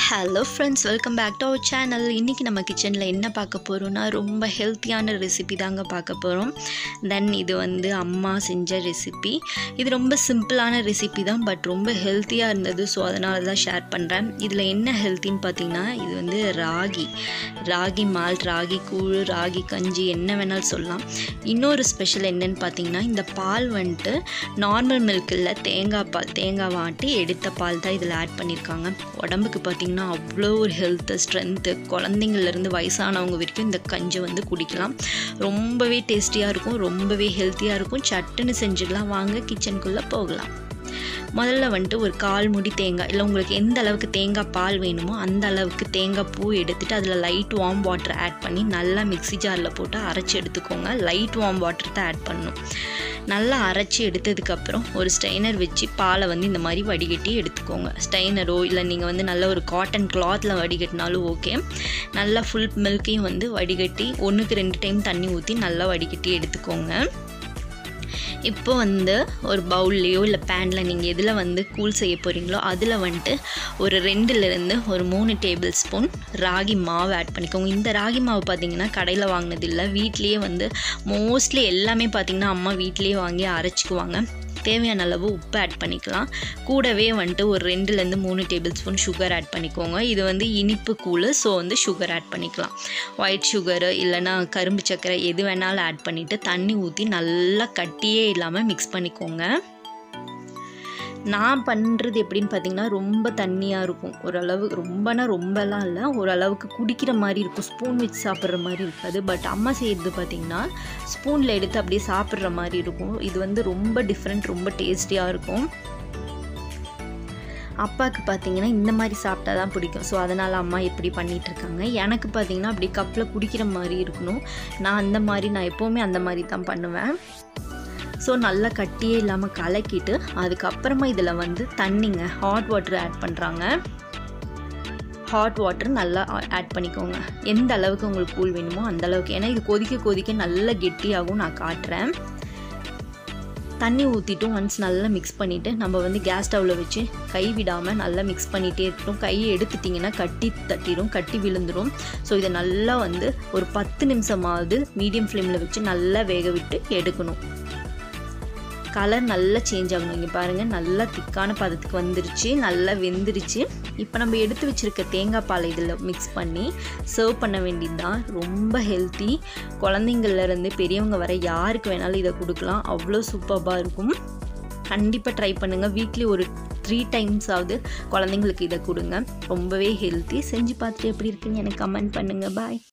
hello friends welcome back to our channel இன்றைக்கி நம்ம கிச்சனில் என்ன பார்க்க போகிறோம்னா ரொம்ப ஹெல்த்தியான ரெசிபி தாங்க பார்க்க போகிறோம் தென் இது வந்து அம்மா செஞ்ச ரெசிபி இது ரொம்ப சிம்பிளான ரெசிபி தான் பட் ரொம்ப ஹெல்த்தியாக இருந்தது ஸோ அதனால தான் ஷேர் பண்ணுறேன் இதில் என்ன ஹெல்த்தின்னு பார்த்தீங்கன்னா இது வந்து ராகி ராகி மால்ட் ராகி கூழ் ராகி கஞ்சி என்ன வேணாலும் சொல்லலாம் இன்னொரு ஸ்பெஷல் என்னன்னு பார்த்தீங்கன்னா இந்த பால் வந்துட்டு நார்மல் மில்கில் தேங்காய் பால் தேங்காய் வாட்டி எடுத்த பால் தான் இதில் ஆட் பண்ணியிருக்காங்க உடம்புக்கு பார்த்திங்கன்னா அவ்வளோ ஒரு ஹெல்த்து ஸ்ட்ரென்த்து குழந்தைங்கள்லேருந்து வயசானவங்க வரைக்கும் இந்த கஞ்சி வந்து குடிக்கலாம் ரொம்பவே டேஸ்டியாக இருக்கும் ரொம்பவே ஹெல்த்தியாக இருக்கும் சட்டுன்னு செஞ்சிடலாம் வாங்க கிச்சனுக்குள்ளே போகலாம் முதல்ல வந்துட்டு ஒரு கால் முடி தேங்காய் இல்லை உங்களுக்கு எந்த அளவுக்கு தேங்காய் பால் வேணுமோ அந்த அளவுக்கு தேங்காய் பூ எடுத்துகிட்டு அதில் லைட் வார்ம் வாட்டர் ஆட் பண்ணி நல்லா மிக்ஸி ஜாரில் போட்டு அரைச்சி எடுத்துக்கோங்க லைட் வார்ம் வாட்டர் தான் ஆட் பண்ணணும் நல்லா அரைச்சி எடுத்ததுக்கப்புறம் ஒரு ஸ்ட்ரெயினர் வச்சு பாலை வந்து இந்த மாதிரி வடிகட்டி எடுத்துக்கோங்க ஸ்ட்ரெயினரோ இல்லை நீங்கள் வந்து நல்ல ஒரு காட்டன் கிளாத்தில் வடிகட்டினாலும் ஓகே நல்லா ஃபுல் மில்க்கையும் வந்து வடிகட்டி ஒன்றுக்கு ரெண்டு டைம் தண்ணி ஊற்றி நல்லா வடிகட்டி எடுத்துக்கோங்க இப்போ வந்து ஒரு பவுல்லையோ இல்லை பேனில் நீங்கள் எதில் வந்து கூல் செய்ய போகிறீங்களோ அதில் வந்துட்டு ஒரு ரெண்டுலேருந்து ஒரு மூணு டேபிள் ஸ்பூன் ராகி மாவு ஆட் பண்ணிக்கோங்க இந்த ராகி மாவு பார்த்தீங்கன்னா கடையில் வாங்கினது இல்லை வீட்லேயே வந்து மோஸ்ட்லி எல்லாமே பார்த்திங்கன்னா அம்மா வீட்லேயே வாங்கி அரைச்சிக்குவாங்க தேவையான அளவு உப்பு ஆட் பண்ணிக்கலாம் கூடவே வந்துட்டு ஒரு ரெண்டுலேருந்து மூணு டேபிள் ஸ்பூன் சுகர் ஆட் பண்ணிக்கோங்க இது வந்து இனிப்பு கூழ் ஸோ வந்து சுகர் ஆட் பண்ணிக்கலாம் ஒயிட் சுகரு இல்லைனா கரும்பு சர்க்கரை எது வேணாலும் ஆட் பண்ணிவிட்டு தண்ணி ஊற்றி நல்லா கட்டியே இல்லாமல் மிக்ஸ் பண்ணிக்கோங்க நான் பண்ணுறது எப்படின்னு பார்த்தீங்கன்னா ரொம்ப தண்ணியாக இருக்கும் ஓரளவு ரொம்பனா ரொம்பலாம் இல்லை ஓரளவுக்கு குடிக்கிற மாதிரி இருக்கும் ஸ்பூன் வச்சு சாப்பிட்ற மாதிரி இருக்காது பட் அம்மா செய்கிறது பார்த்திங்கன்னா ஸ்பூனில் எடுத்து அப்படியே சாப்பிட்ற மாதிரி இருக்கும் இது வந்து ரொம்ப டிஃப்ரெண்ட் ரொம்ப டேஸ்டியாக இருக்கும் அப்பாவுக்கு பார்த்தீங்கன்னா இந்த மாதிரி சாப்பிட்டா தான் பிடிக்கும் ஸோ அதனால் அம்மா எப்படி பண்ணிகிட்ருக்காங்க எனக்கு பார்த்தீங்கன்னா அப்படி கப்பில் குடிக்கிற மாதிரி இருக்கணும் நான் அந்த மாதிரி நான் எப்போவுமே அந்த மாதிரி தான் பண்ணுவேன் ஸோ நல்லா கட்டியே இல்லாமல் கலக்கிட்டு அதுக்கப்புறமா இதில் வந்து தண்ணிங்க ஹாட் வாட்டர் ஆட் பண்ணுறாங்க ஹாட் வாட்டர் நல்லா ஆட் பண்ணிக்கோங்க எந்த அளவுக்கு உங்களுக்கு கூழ் வேணுமோ அந்த அளவுக்கு ஏன்னா இது கொதிக்க கொதிக்க நல்லா கெட்டியாகும் நான் காட்டுறேன் தண்ணி ஊற்றிட்டும் ஒன்ஸ் நல்லா மிக்ஸ் பண்ணிவிட்டு நம்ம வந்து கேஸ் ஸ்டவ்வில் வச்சு கை விடாமல் நல்லா மிக்ஸ் பண்ணிகிட்டே இருக்கட்டும் கையை எடுத்துட்டிங்கன்னா கட்டி தட்டிடும் கட்டி விழுந்துடும் ஸோ இதை நல்லா வந்து ஒரு பத்து நிமிஷமாவது மீடியம் ஃப்ளேமில் வச்சு நல்லா வேக விட்டு எடுக்கணும் கலர் நல்லா சேஞ்ச் ஆகணும் இங்கே பாருங்கள் நல்லா திக்கான பதத்துக்கு வந்துருச்சு நல்லா வெந்துருச்சு இப்போ நம்ம எடுத்து வச்சுருக்க தேங்காய் பாலை இதில் மிக்ஸ் பண்ணி சர்வ் பண்ண வேண்டியது தான் ரொம்ப ஹெல்த்தி குழந்தைங்கள்லேருந்து பெரியவங்க வர யாருக்கு வேணாலும் இதை கொடுக்கலாம் அவ்வளோ சூப்பராக இருக்கும் கண்டிப்பாக ட்ரை பண்ணுங்கள் வீக்லி ஒரு த்ரீ டைம்ஸ் ஆகுது குழந்தைங்களுக்கு இதை கொடுங்க ரொம்பவே ஹெல்த்தி செஞ்சு பார்த்துட்டு எப்படி இருக்குன்னு எனக்கு கமெண்ட் பண்ணுங்கள் பாய்